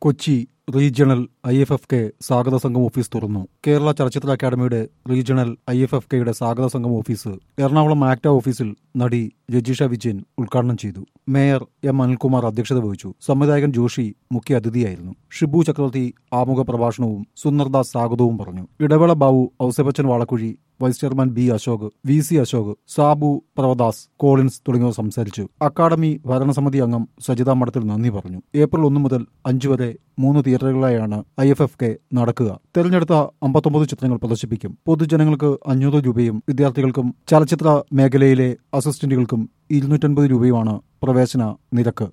Kochi regional I F F K സ്വാഗത സംഘം office തുറന്നു കേരള ചലച്ചിത്ര അക്കാദമിയുടെ റീജിയണൽ ഐ എഫ് എഫ് കെയുടെ സ്വാഗത സംഘം ഓഫീസ് എറണാകുളം ആക്ട ഓഫീസിൽ നടി രജിഷ വിജയൻ ഉദ്ഘാടനം ചെയ്തു മേയർ എം അനിൽകുമാർ അധ്യക്ഷത വഹിച്ചു സംവിധായകൻ ജോഷി മുഖ്യ അതിഥിയായിരുന്നു ഷിബു ചക്രവർത്തി ആമുഖ പ്രഭാഷണവും സുന്ദർദാസ് സ്വാഗതവും പറഞ്ഞു Idavela Babu Ouseppachan Valakuzhy vice chairman B Ashok V C Ashok Sabu Pravadas Collins തുടങ്ങിയവർ സംസാരിച്ചു അക്കാദമി ഭരണസമിതി അംഗം സജിത മഠത്തിൽ നന്ദി പറഞ്ഞു ഏപ്രിൽ ഒന്ന് മുതൽ അഞ്ചു വരെ മൂന്ന് തിയേറ്ററുകളിലായാണ് ഐ എഫ് എഫ് കെ നടക്കുക തെരഞ്ഞെടുത്ത അമ്പത്തൊമ്പത് ചിത്രങ്ങൾ പ്രദർശിപ്പിക്കും പൊതുജനങ്ങൾക്ക് അഞ്ഞൂറ് രൂപയും വിദ്യാർത്ഥികൾക്കും ചലച്ചിത്ര മേഖലയിലെ അസിസ്റ്റന്റുകൾക്കും ഇരുന്നൂറ്റൻപത് രൂപയുമാണ് പ്രവേശന നിരക്ക്